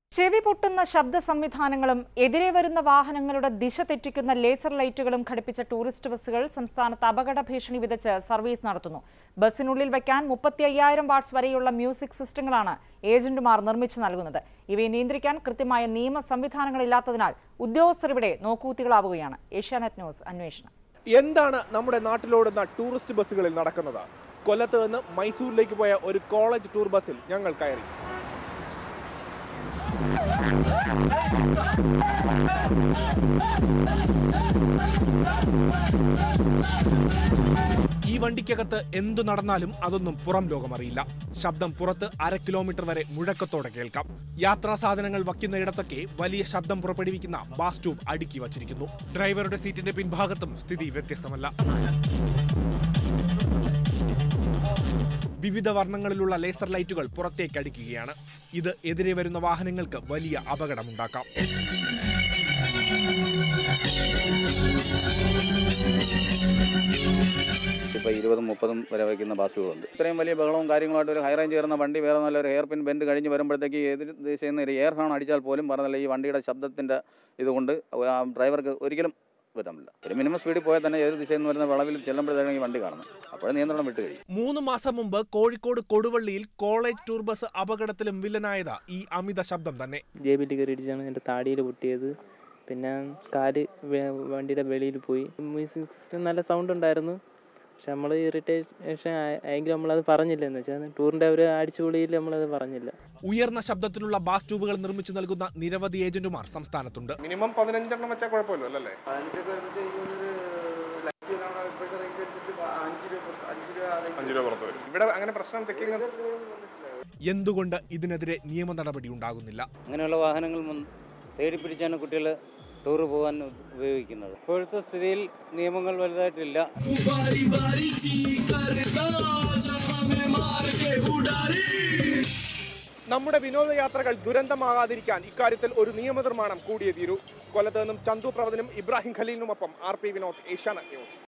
ചെവി പൊട്ടുന്ന ശബ്ദ സംവിധാനങ്ങളും എതിരെ വരുന്ന വാഹനങ്ങളുടെ ദിശ തെറ്റിക്കുന്ന ലേസർ ലൈറ്റുകളും ഘടിപ്പിച്ച ടൂറിസ്റ്റ് ബസ്സുകൾ സംസ്ഥാനത്ത് അപകട ഭീഷണി വിതച്ച് സർവീസ് നടത്തുന്നു ബസ്സിനുള്ളിൽ വയ്ക്കാൻ മുപ്പത്തി അയ്യായിരം വാട്ട്സ് വരെയുള്ള മ്യൂസിക് സിസ്റ്റങ്ങളാണ് ഏജന്റുമാർ നിർമ്മിച്ചു നൽകുന്നത് ഇവയെ നിയന്ത്രിക്കാൻ കൃത്യമായ നിയമ സംവിധാനങ്ങളില്ലാത്തതിനാൽ ഉദ്യോഗസ്ഥർ ഇവിടെ നോക്കൂത്തികളാവുകയാണ് ഏഷ്യാനെറ്റ് ന്യൂസ് അന്വേഷണം എന്താണ് നമ്മുടെ നാട്ടിലോടുന്ന ടൂറിസ്റ്റ് ബസ്സുകളിൽ നടക്കുന്നത് കൊല്ലത്ത് നിന്ന് മൈസൂരിലേക്ക് പോയ ഒരു കോളേജ് ടൂർ ബസ്സിൽ ഞങ്ങൾ കയറി ഈ വണ്ടിക്കകത്ത് എന്തു നടന്നാലും അതൊന്നും പുറം ലോകമറിയില്ല ശബ്ദം പുറത്ത് അര കിലോമീറ്റർ വരെ മുഴക്കത്തോടെ കേൾക്കാം യാത്രാ സാധനങ്ങൾ വയ്ക്കുന്നയിടത്തൊക്കെ വലിയ ശബ്ദം പുറപ്പെടുവിക്കുന്ന ബാസ് ട്യൂബ് അടുക്കി വച്ചിരിക്കുന്നു ഡ്രൈവറുടെ സീറ്റിന്റെ പിൻഭാഗത്തും സ്ഥിതി വ്യത്യസ്തമല്ല വിവിധ വർണ്ണങ്ങളിലുള്ള ലേസർ ലൈറ്റുകൾ പുറത്തേക്ക് അടിക്കുകയാണ് ഇത് എതിരെ വരുന്ന വാഹനങ്ങൾക്ക് വലിയ അപകടമുണ്ടാക്കാം ഇപ്പോൾ ഇരുപതും മുപ്പതും വരെ വയ്ക്കുന്ന ബസ്സുകളുണ്ട് ഇത്രയും വലിയ ബഹളവും കാര്യങ്ങളുമായിട്ട് ഒരു ഹൈ റേഞ്ച് കയറുന്ന വണ്ടി വേറെ നല്ലൊരു ഹെയർ പിൻ ബെൻഡ് കഴിഞ്ഞ് വരുമ്പോഴത്തേക്ക് എതിർ ദിശയിൽ നിന്ന് ഒരു എയർ ഹോൺ അടിച്ചാൽ പോലും പറഞ്ഞല്ല ഈ വണ്ടിയുടെ ശബ്ദത്തിൻ്റെ ഇതുകൊണ്ട് ആ ഡ്രൈവർക്ക് ഒരിക്കലും പറ്റാൻ പറ്റില്ല ഒരു മിനിമം സ്പീഡിൽ പോയാൽ തന്നെ ഏത് ദിശയിൽ നിന്ന് വരുന്ന വളവിൽ ചെല്ലുമ്പോഴത്തേക്കാണ് ഈ വണ്ടി കാണുന്നത് അപ്പോഴേ നിയന്ത്രണം വിട്ട് കഴിയും മൂന്ന് മാസം മുമ്പ് കോഴിക്കോട് കൊടുവള്ളിയിൽ കോളേജ് ടൂർ ബസ് അപകടത്തിലും വില്ലനായത് ഈ അമിത ശബ്ദം തന്നെ ജെ ബി ടി കയറി ഇടിച്ചാണ് എൻ്റെ താടിയിൽ പൊട്ടിയത് പിന്നെ കാല് വേ- വണ്ടിയുടെ വെളിയിൽ പോയി മ്യൂസിക് സിസ്റ്റം നല്ല സൗണ്ട് ഉണ്ടായിരുന്നു പക്ഷെ നമ്മൾ ഇറിറ്റേഷൻ ആയെങ്കിലും നമ്മളത് പറഞ്ഞില്ല എന്ന് വെച്ചാൽ ടൂറിൻ്റെ ഒരു അടിച്ചുപൊളിയിൽ നമ്മളത് പറഞ്ഞില്ല ഉയർന്ന ശബ്ദത്തിലുള്ള ബാസ് ട്യൂബുകൾ നിർമ്മിച്ചു നൽകുന്ന നിരവധി ഏജന്റുമാർ സംസ്ഥാനത്തുണ്ട് മിനിമം പതിനഞ്ചെണ്ണം വെച്ചാൽ കുഴപ്പമില്ല അല്ലേ അഞ്ച് രൂപ പുറത്ത് വരും ഇവിടെ അങ്ങനെ പ്രശ്നം ചെക്കിങ് എന്തുകൊണ്ട് ഇതിനെതിരെ നിയമ നടപടി ഉണ്ടാകുന്നില്ല അങ്ങനെയുള്ള വാഹനങ്ങൾ മുൻ- തേടി പിടിച്ചാണ് കുട്ടികൾ ടൂർ പോകാൻ ഉപയോഗിക്കുന്നത് ഇപ്പോഴത്തെ സ്ഥിതിയിൽ നിയമങ്ങൾ വലുതായിട്ടില്ല നമ്മുടെ വിനോദയാത്രകൾ ദുരന്തമാകാതിരിക്കാൻ ഇക്കാര്യത്തിൽ ഒരു നിയമനിർമ്മാണം കൂടിയേ തീരൂ കൊല്ലത്ത് നിന്നും ചന്തു പ്രവചനും ഇബ്രാഹിം ഖലീലിനുമൊപ്പം R P Vinod Asianet news